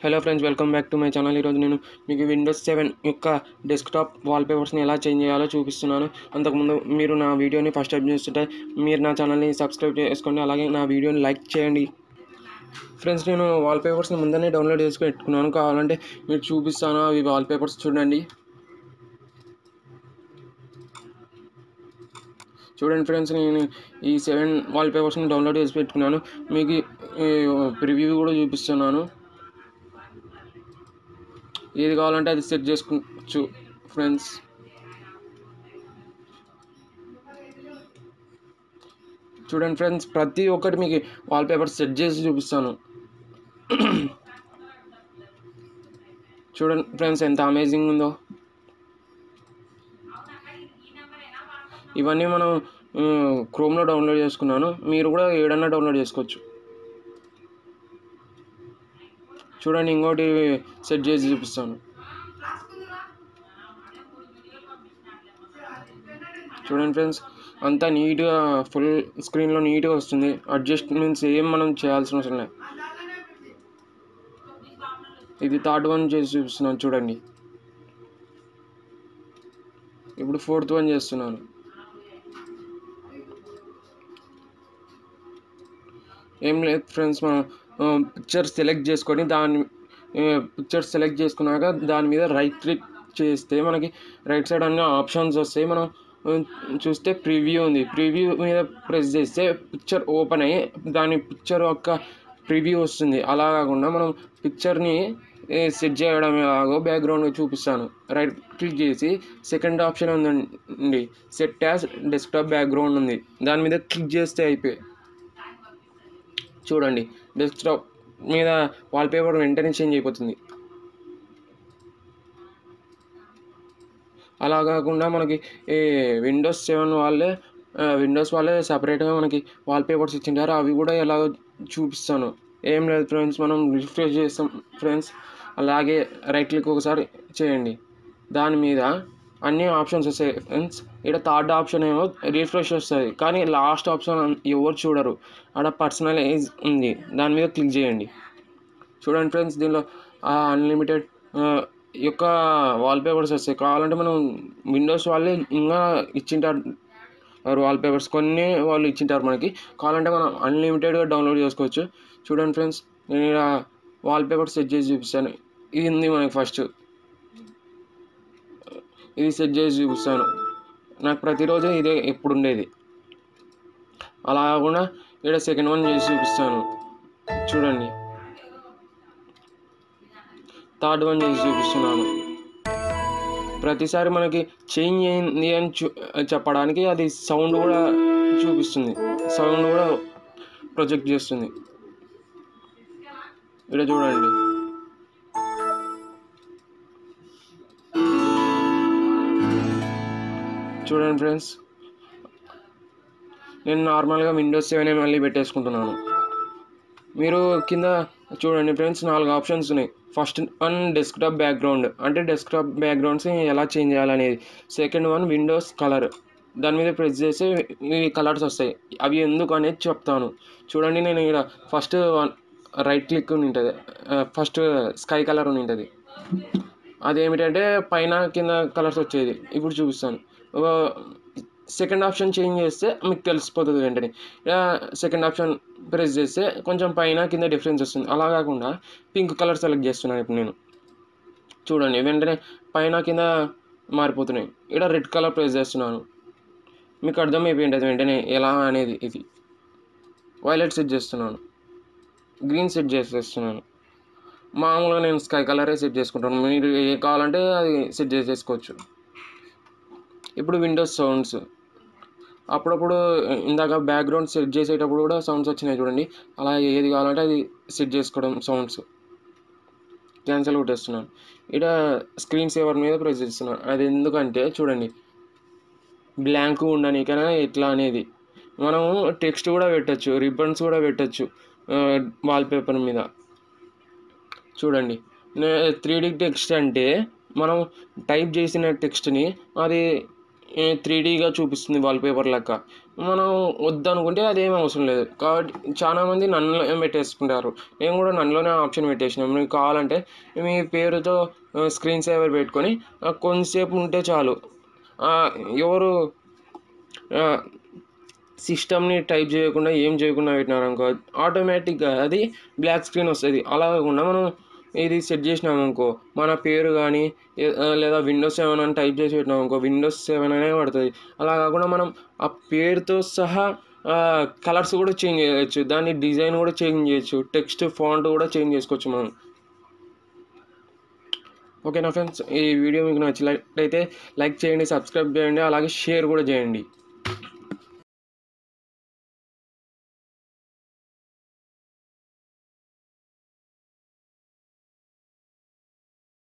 hello friends welcome back to my channel ఈరోజు నేను మీకు విండోస్ సెవెన్ యొక్క డెస్క్టాప్ వాల్పేపర్స్ని ఎలా చేంజ్ చేయాలో చూపిస్తున్నాను అంతకుముందు మీరు నా వీడియోని ఫస్ట్ టైం చూస్తుంటే మీరు నా ఛానల్ని సబ్స్క్రైబ్ చేసుకోండి అలాగే నా వీడియోని లైక్ చేయండి ఫ్రెండ్స్ నేను వాల్పేపర్స్ని ముందనే డౌన్లోడ్ చేసి పెట్టుకున్నాను కావాలంటే మీరు చూపిస్తాను అవి వాల్పేపర్స్ చూడండి చూడండి ఫ్రెండ్స్ నేను ఈ సెవెన్ వాల్పేపర్స్ని డౌన్లోడ్ చేసి పెట్టుకున్నాను మీకు ప్రివ్యూ కూడా చూపిస్తున్నాను ఏది కావాలంటే అది సెట్ చేసుకోవచ్చు ఫ్రెండ్స్ చూడండి ఫ్రెండ్స్ ప్రతి ఒక్కటి మీకు వాల్పేపర్ సెట్ చేసి చూపిస్తాను చూడండి ఫ్రెండ్స్ ఎంత అమేజింగ్ ఉందో ఇవన్నీ మనం క్రోమ్లో డౌన్లోడ్ చేసుకున్నాను మీరు కూడా ఏడన్నా డౌన్లోడ్ చేసుకోవచ్చు చూడండి ఇంకోటి సెట్ చేసి చూపిస్తాను చూడండి ఫ్రెండ్స్ అంతా నీట్గా ఫుల్ స్క్రీన్లో నీట్గా వస్తుంది అడ్జస్ట్మెంట్స్ ఏం మనం చేయాల్సిన అవసరం లేదు ఇది థర్డ్ వన్ చేసి చూపిస్తున్నాను చూడండి ఇప్పుడు ఫోర్త్ వన్ చేస్తున్నాను ఏం లేదు ఫ్రెండ్స్ మనం పిక్చర్ సెలెక్ట్ చేసుకొని దాని పిక్చర్ సెలెక్ట్ చేసుకున్నాక దాని మీద రైట్ క్లిక్ చేస్తే మనకి రైట్ సైడ్ అన్ని ఆప్షన్స్ వస్తాయి మనం చూస్తే ప్రివ్యూ ఉంది ప్రివ్యూ మీద ప్రెస్ చేస్తే పిక్చర్ ఓపెన్ అయ్యి దాని పిక్చర్ యొక్క ప్రివ్యూ వస్తుంది అలా కాకుండా మనం పిక్చర్ని సెట్ చేయడం ఎలాగో బ్యాక్గ్రౌండ్ చూపిస్తాను రైట్ క్లిక్ చేసి సెకండ్ ఆప్షన్ ఉందండి సెట్ యాజ్ డెస్క్టాప్ బ్యాక్గ్రౌండ్ ఉంది దాని మీద క్లిక్ చేస్తే అయిపోయి చూడండి డెస్క్టాప్ మీద వాల్పేపర్ వెంటనే చేంజ్ అయిపోతుంది అలా కాకుండా మనకి ఈ విండోస్ సెవెన్ వాళ్ళే విండోస్ వాళ్ళే సపరేట్గా మనకి వాల్పేపర్స్ ఇచ్చింటారు అవి కూడా ఎలా చూపిస్తాను ఏం లేదు ఫ్రెండ్స్ మనం రిఫ్రెష్ చేస్తాం ఫ్రెండ్స్ అలాగే రైట్ క్లిక్ ఒకసారి చేయండి దాని మీద అన్ని ఆప్షన్స్ వస్తాయి ఫ్రెండ్స్ ఇక్కడ థర్డ్ ఆప్షన్ ఏమో రిఫ్రెష్ వస్తుంది కానీ లాస్ట్ ఆప్షన్ ఎవరు చూడరు ఆడ పర్సనలైజ్ ఉంది దాని మీద క్లిక్ చేయండి చూడండి ఫ్రెండ్స్ దీనిలో అన్లిమిటెడ్ యొక్క వాల్పేపర్స్ వస్తాయి కావాలంటే మనం విండోస్ వాళ్ళే ఇంకా ఇచ్చింటారు వాల్పేపర్స్ కొన్ని వాళ్ళు ఇచ్చింటారు మనకి కావాలంటే మనం అన్లిమిటెడ్గా డౌన్లోడ్ చేసుకోవచ్చు చూడండి ఫ్రెండ్స్ నేను ఇలా వాల్పేపర్ సెట్ చేసి చూపిస్తాను ఇది ఉంది మనకి ఫస్ట్ ఇది సెట్ చేసి చూపిస్తాను నాకు ప్రతిరోజు ఇదే ఎప్పుడు ఉండేది అలా కాకుండా ఇక్కడ సెకండ్ వన్ చేసి చూపిస్తాను చూడండి థర్డ్ వన్ చేసి చూపిస్తున్నాను ప్రతిసారి మనకి చేంజ్ అయింది అని చూ చెప్పడానికి అది సౌండ్ కూడా చూపిస్తుంది సౌండ్ కూడా ప్రొజెక్ట్ చేస్తుంది ఇక్కడ చూడండి చూడండి ఫ్రెండ్స్ నేను నార్మల్గా విండోస్ సెవెన్ మళ్ళీ పెట్టేసుకుంటున్నాను మీరు కింద చూడండి ఫ్రెండ్స్ నాలుగు ఆప్షన్స్ ఉన్నాయి ఫస్ట్ వన్ డెస్క్టాప్ బ్యాక్గ్రౌండ్ అంటే డెస్క్టాప్ బ్యాక్గ్రౌండ్స్ని ఎలా చేంజ్ చేయాలనేది సెకండ్ వన్ విండోస్ కలర్ దాని మీద ప్రెస్ చేస్తే ఈ కలర్స్ వస్తాయి అవి ఎందుకు అనేది చెప్తాను చూడండి నేను ఇక్కడ ఫస్ట్ వన్ రైట్ క్లిక్ ఉంటుంది ఫస్ట్ స్కై కలర్ ఉంటుంది అదేమిటంటే పైన కింద కలర్స్ వచ్చేది ఇప్పుడు చూపిస్తాను సెకండ్ ఆప్షన్ చేంజ్ చేస్తే మీకు తెలిసిపోతుంది వెంటనే సెకండ్ ఆప్షన్ ప్రెస్ చేస్తే కొంచెం పైన కింద డిఫరెన్స్ వస్తుంది అలా కాకుండా పింక్ కలర్ సెలెక్ట్ చేస్తున్నాను ఇప్పుడు నేను చూడండి వెంటనే పైన కింద మారిపోతున్నాయి ఇక్కడ రెడ్ కలర్ ప్రెస్ చేస్తున్నాను మీకు అర్థమైపోయింది అది వెంటనే ఎలా అనేది ఇది వైలెట్ సెట్ చేస్తున్నాను గ్రీన్ సెట్ చేసేస్తున్నాను మామూలుగా నేను స్కై కలరే సెట్ చేసుకుంటాను మీరు ఏ కావాలంటే అది సెట్ చేసేసుకోవచ్చు ఇప్పుడు విండోస్ సౌండ్స్ అప్పుడప్పుడు ఇందాక బ్యాక్గ్రౌండ్ సెట్ చేసేటప్పుడు కూడా సౌండ్స్ వచ్చినాయి చూడండి అలా ఏది కావాలంటే అది సెట్ చేసుకోవడం సౌండ్స్ క్యాన్సిల్ కొట్టేస్తున్నాను ఇక్కడ స్క్రీన్ సేవర్ మీద ప్రెస్ చేస్తున్నాను అది ఎందుకంటే చూడండి బ్లాంక్ ఉండనికైనా ఎట్లా అనేది మనము టెక్స్ట్ కూడా పెట్టచ్చు రిబ్బన్స్ కూడా పెట్టచ్చు వాల్పేపర్ మీద చూడండి త్రీ డీ టెక్స్ట్ అంటే మనం టైప్ చేసిన టెక్స్ట్ని అది త్రీ డీగా చూపిస్తుంది వాల్పేపర్ లెక్క మనం వద్దనుకుంటే అదేం అవసరం లేదు కాబట్టి చాలామంది నన్నులో పెట్టేసుకుంటారు నేను కూడా నన్నులోనే ఆప్షన్ పెట్టేసినాం మీకు కావాలంటే మీ పేరుతో స్క్రీన్ సేవర్ పెట్టుకొని ఆ, కొంతసేపు ఉంటే చాలు ఆ, ఎవరు సిస్టమ్ని టైప్ చేయకుండా ఏం చేయకుండా పెట్టినారనుకో ఆటోమేటిక్గా అది బ్లాక్ స్క్రీన్ వస్తుంది అలా కాకుండా మనం ఇది సెట్ చేసినామనుకో మన పేరు కానీ లేదా విండోస్ సెవెన్ అని టైప్ చేసి పెట్టినామనుకో విండోస్ సెవెన్ అనే పడుతుంది అలా కాకుండా మనం ఆ పేరుతో సహా కలర్స్ కూడా చేంజ్ చేయొచ్చు దాని డిజైన్ కూడా చేంజ్ చేయొచ్చు టెక్స్ట్ ఫాంట్ కూడా చేంజ్ చేసుకోవచ్చు మనం ఓకేనా ఫ్రెండ్స్ ఈ వీడియో మీకు నచ్చినట్లయితే లైక్ చేయండి సబ్స్క్రైబ్ చేయండి అలాగే షేర్ కూడా చేయండి